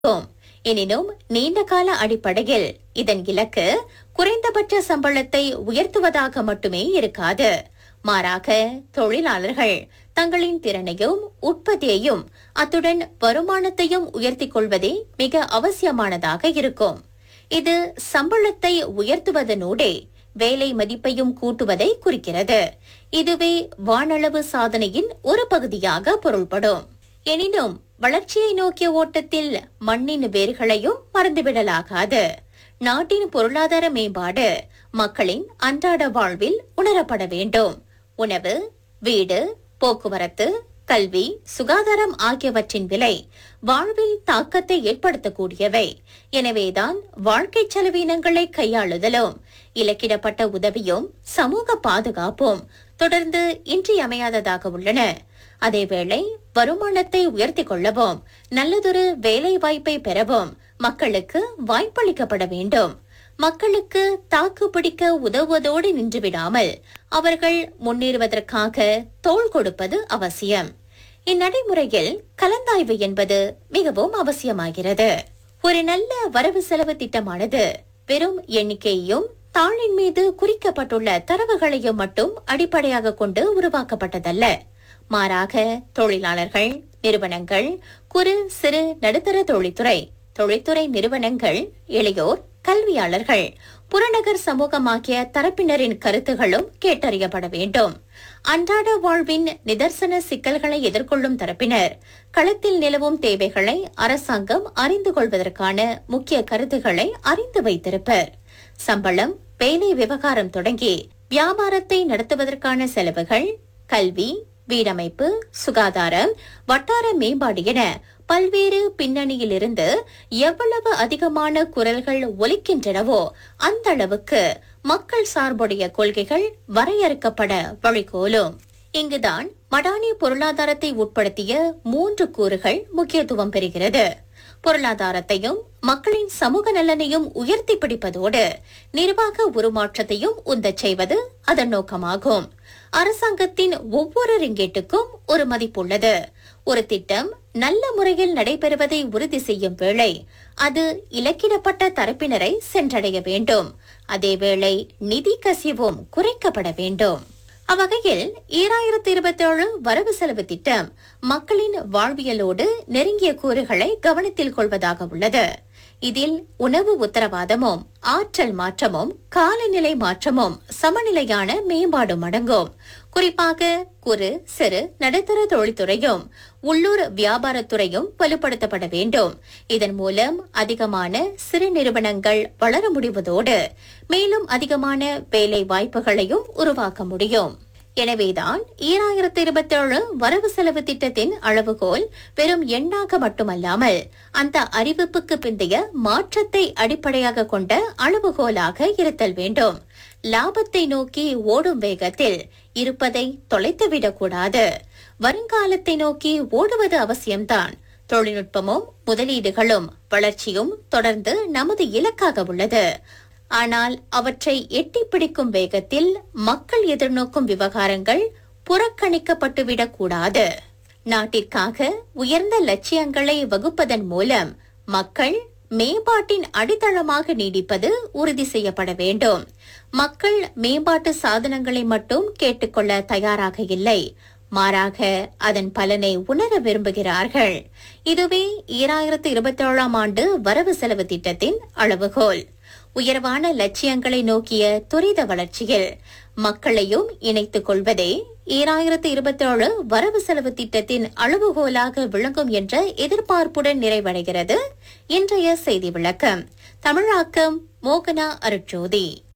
இருக்கும் எனினும் நீண்ட கால அடிப்படையில் இதன் இலக்கு குறைந்தபட்ச சம்பளத்தை உயர்த்துவதாக மட்டுமே இருக்காது மாறாக தொழிலாளர்கள் தங்களின் திறனையும் உற்பத்தியையும் அத்துடன் வருமானத்தையும் உயர்த்திக் கொள்வதே மிக அவசியமானதாக இருக்கும் இது சம்பளத்தை உயர்த்துவதனூடே வேலை மதிப்பையும் கூட்டுவதை குறிக்கிறது இதுவே வானளவு சாதனையின் ஒரு பகுதியாக பொருள்படும் எனினும் வளர்ச்சியை நோக்கிய ஓட்டத்தில் மண்ணின் வேர்களையும் மறந்துவிடலாகாது நாட்டின் பொருளாதார மேம்பாடு மக்களின் அன்றாட வாழ்வில் உணரப்பட வேண்டும் உணவு வீடு போக்குவரத்து கல்வி சுகாதாரம் ஆகியவற்றின் விலை வாழ்வில் தாக்கத்தை ஏற்படுத்தக்கூடியவை எனவேதான் வாழ்க்கை செலவினங்களை கையாளுதலும் இலக்கிடப்பட்ட உதவியும் சமூக பாதுகாப்பும் தொடர்ந்து இன்றியமையாததாக உள்ளன அதேவேளை வருமானத்தை உயர்த்திக் கொள்ளவும் நல்லதொரு வேலை வாய்ப்பை பெறவும் மக்களுக்கு வாய்ப்பளிக்கப்பட வேண்டும் மக்களுக்கு தாக்கு பிடிக்க உதவுவதோடு நின்றுவிடாமல் அவர்கள் முன்னேறுவதற்காக தோள் கொடுப்பது அவசியம் இந்நடைமுறையில் கலந்தாய்வு என்பது மிகவும் அவசியமாகிறது ஒரு நல்ல வரவு செலவு திட்டமானது வெறும் எண்ணிக்கையையும் தாளின் மீது குறிக்கப்பட்டுள்ள தரவுகளையும் மட்டும் அடிப்படையாக கொண்டு உருவாக்கப்பட்டதல்ல மாறாக தொழிலாளர்கள் நிறுவனங்கள் குறு சிறு நடுத்தர தொழில்துறை தொழில்துறை நிறுவனங்கள் இளையோர் கல்வியாளர்கள் புறநகர் சமூகமாகிய தரப்பினரின் கருத்துகளும் கேட்டறியப்பட வேண்டும் அன்றாட வாழ்வின் நிதர்சன சிக்கல்களை எதிர்கொள்ளும் தரப்பினர் களத்தில் நிலவும் தேவைகளை அரசாங்கம் அறிந்து கொள்வதற்கான முக்கிய கருத்துக்களை அறிந்து வைத்திருப்பர் சம்பளம் வேலை விவகாரம் தொடங்கி வியாபாரத்தை நடத்துவதற்கான செலவுகள் கல்வி வீடமைப்பு சுகாதாரம் வட்டார மேம்பாடு என பல்வேறு பின்னணியிலிருந்து எவ்வளவு அதிகமான குரல்கள் ஒலிக்கின்றனவோ அந்த அளவுக்கு மக்கள் சார்புடைய கொள்கைகள் வரையறுக்கப்பட வழிகோலும் இங்குதான் மடானி பொருளாதாரத்தை உட்படுத்திய மூன்று கூறுகள் முக்கியத்துவம் பெறுகிறது பொருளாதாரத்தையும் மக்களின் சமூக நலனையும் உயர்த்தி பிடிப்பதோடு நிர்வாக உருமாற்றத்தையும் உந்தச் செய்வது அதன் நோக்கமாகும் அரசாங்கத்தின் ஒவ்வொரு ரிங்கெட்டுக்கும் ஒரு மதிப்புள்ளது ஒரு திட்டம் நல்ல முறையில் நடைபெறுவதை உறுதி செய்யும் வேளை அது இலக்கிடப்பட்ட தரப்பினரை சென்றடைய வேண்டும் அதேவேளை நிதி கசிவும் குறைக்கப்பட வேண்டும் அவ்வகையில் ஈராயிரத்தி இருபத்தி ஏழு வரவு செலவு திட்டம் மக்களின் வாழ்வியலோடு நெருங்கிய கூறுகளை கவனத்தில் கொள்வதாக உள்ளது இதில் உணவு உத்தரவாதமும் ஆற்றல் மாற்றமும் காலநிலை மாற்றமும் சமநிலையான மேம்பாடும் அடங்கும் குறிப்பாக குறு சிறு நடுத்தர தொழில்துறையும் உள்ளூர் வியாபாரத்துறையும் வலுப்படுத்தப்பட வேண்டும் இதன் மூலம் அதிகமான சிறு நிறுவனங்கள் வளர முடிவதோடு மேலும் அதிகமான வேலை வாய்ப்புகளையும் உருவாக்க முடியும் எனவேதான் ஈராயிரத்தி இருபத்தி ஏழு வரவு செலவு திட்டத்தின் அளவுகோல் வெறும் எண்ணாக மட்டுமல்லாமல் அந்த அறிவிப்புக்கு பிந்தைய மாற்றத்தை அடிப்படையாக கொண்ட அளவுகோலாக இருத்தல் வேண்டும் லாபத்தை நோக்கி ஓடும் வேகத்தில் இருப்பதை தொலைத்துவிடக்கூடாது வருங்காலத்தை நோக்கி ஓடுவது அவசியம்தான் தொழில்நுட்பமும் முதலீடுகளும் வளர்ச்சியும் தொடர்ந்து நமது இலக்காக உள்ளது ஆனால் அவற்றை எட்டிப் பிடிக்கும் வேகத்தில் மக்கள் எதிர்நோக்கும் விவகாரங்கள் புறக்கணிக்கப்பட்டுவிடக் கூடாது நாட்டிற்காக உயர்ந்த லட்சியங்களை வகுப்பதன் மூலம் மக்கள் மேம்பாட்டின் அடித்தளமாக நீடிப்பது உறுதி செய்யப்பட வேண்டும் மக்கள் மேம்பாட்டு சாதனங்களை மட்டும் கேட்டுக்கொள்ள தயாராக இல்லை மாறாக அதன் பலனை உணர விரும்புகிறார்கள் இதுவே ஈராயிரத்து இருபத்தி ஏழாம் ஆண்டு வரவு செலவு திட்டத்தின் அளவுகோல் உயர்வான லட்சியங்களை நோக்கிய துரித வளர்ச்சியில் மக்களையும் இணைத்துக் கொள்வதே ஈராயிரத்து இருபத்தி ஏழு வரவு செலவு திட்டத்தின் அளவுகோலாக விளங்கும் என்ற எதிர்பார்ப்புடன் நிறைவடைகிறது இன்றைய செய்தி விளக்கம் தமிழாக்கம் மோகனா அருட்ஜோதி